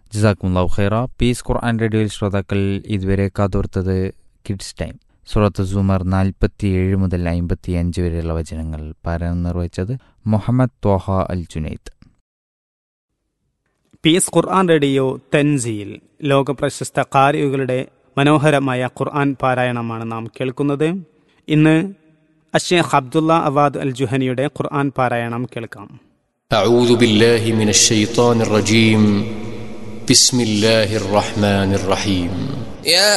ജസാക്കുമുല്ലാഹു ഖൈറ പീസ് ഖുർആൻ റേഡിയോയിൽ ശ്രോതാക്കൾ ഇതുവരെ കാതോർത്തത് കിഡ്സ് ടൈം സുറത്ത് സുമർ നാൽപ്പത്തിയേഴ് മുതൽ അമ്പത്തി അഞ്ച് വരെയുള്ള വചനങ്ങൾ പാരായണം നിർവഹിച്ചത് Muhammad Thwaha Al Junaid peace Quran radio തെൻസീൽ ലോകപ്രശസ്ത കാരികളുടെ മനോഹരമായ ഖുർആൻ പാരായണമാണ് നാം കേൾക്കുന്നത് ഇന്ന് അഷേഖ് അബ്ദുള്ള അവാദ് അൽ ജുഹനിയുടെ ഖുർആൻ പാരായണം കേൾക്കാം أعوذ بالله من الشيطان الرجيم بسم الله الرحمن الرحيم يا